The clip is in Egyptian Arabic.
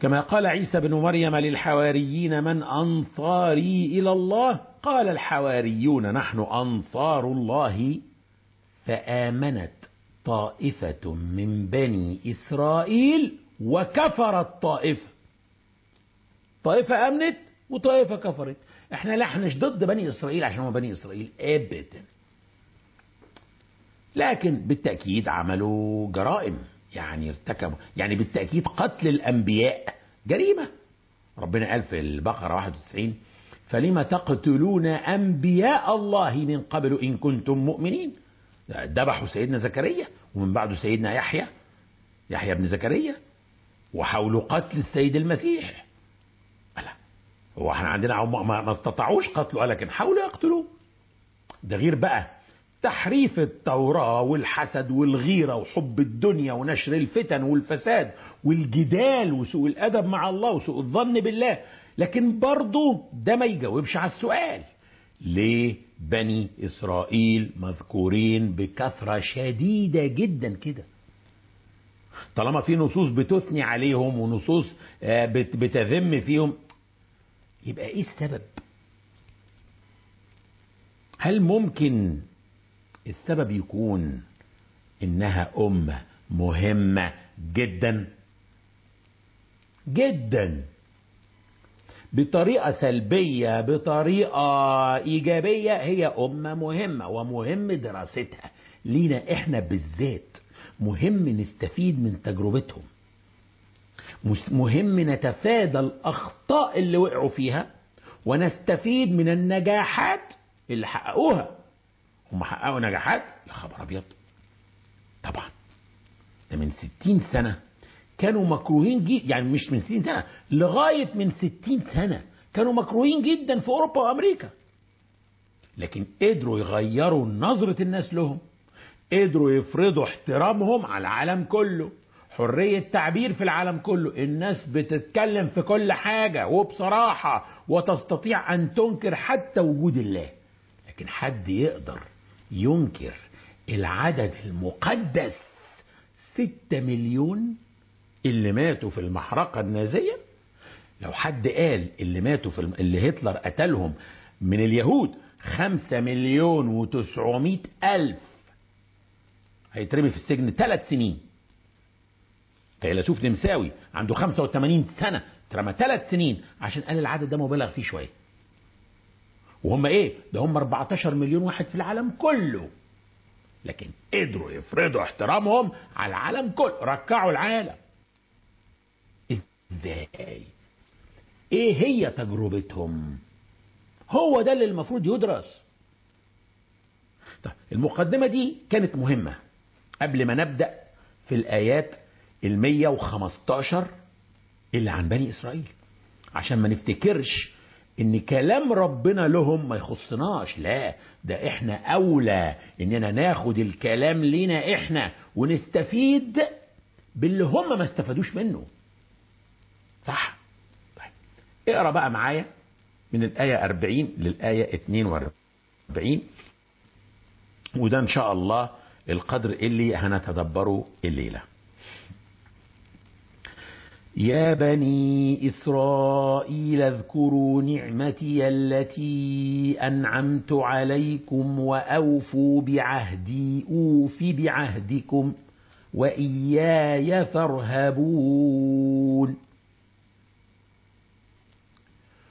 كما قال عيسى بن مريم للحواريين من أنصاري إلى الله قال الحواريون نحن أنصار الله فآمنت طائفة من بني إسرائيل وكفرت طائفة طائفة آمنت وطائفة كفرت احنا لا احناش ضد بني إسرائيل عشان هم بني إسرائيل أبدا لكن بالتأكيد عملوا جرائم يعني ارتكبوا يعني بالتأكيد قتل الأنبياء جريمة ربنا قال في البقرة 91 فلما تقتلون أنبياء الله من قبل إن كنتم مؤمنين ذبحوا سيدنا زكريا ومن بعده سيدنا يحيى يحيى بن زكريا وحاولوا قتل السيد المسيح ألا هو احنا عندنا ما, ما استطاعوش قتله لكن حاولوا يقتلوه ده غير بقى تحريف التوراة والحسد والغيرة وحب الدنيا ونشر الفتن والفساد والجدال وسوء الأدب مع الله وسوء الظن بالله لكن برضه ده ما يجاوبش على السؤال ليه بني إسرائيل مذكورين بكثرة شديدة جدا كده طالما في نصوص بتثني عليهم ونصوص بتذم فيهم يبقى ايه السبب هل ممكن السبب يكون انها امه مهمه جدا جدا بطريقه سلبيه بطريقه ايجابيه هي امه مهمه ومهم دراستها لينا احنا بالذات مهم نستفيد من تجربتهم مهم نتفادى الاخطاء اللي وقعوا فيها ونستفيد من النجاحات اللي حققوها هم حققوا نجاحات يا خبر ابيض طبعا ده من ستين سنة كانوا مكروهين جدا يعني مش من ستين سنة لغاية من ستين سنة كانوا مكروهين جدا في أوروبا وأمريكا لكن قدروا يغيروا نظرة الناس لهم قدروا يفرضوا احترامهم على العالم كله حرية تعبير في العالم كله الناس بتتكلم في كل حاجة وبصراحة وتستطيع أن تنكر حتى وجود الله لكن حد يقدر ينكر العدد المقدس ستة مليون اللي ماتوا في المحرقة النازية لو حد قال اللي ماتوا في الم... اللي هتلر قتلهم من اليهود خمسة مليون وتسعمائة ألف هيترمي في السجن ثلاث سنين فيلسوف نمساوي عنده 85 سنة اترمى ثلاث سنين عشان قال العدد ده مبالغ فيه شوية وهم ايه ده هم 14 مليون واحد في العالم كله لكن قدروا يفرضوا احترامهم على العالم كله ركعوا العالم ازاي ايه هي تجربتهم هو ده اللي المفروض يدرس طيب المقدمة دي كانت مهمة قبل ما نبدأ في الآيات المية وخمستاشر اللي عن بني إسرائيل عشان ما نفتكرش ان كلام ربنا لهم ما يخصناش لا ده احنا اولى اننا ناخد الكلام لينا احنا ونستفيد باللي هم ما استفادوش منه صح طيب اقرا بقى معايا من الآية 40 للآية 42 وده إن شاء الله القدر اللي هنتدبره الليلة يا بني إسرائيل اذكروا نعمتي التي أنعمت عليكم وأوفوا بعهدي أوف بعهدكم وإياي فارهبون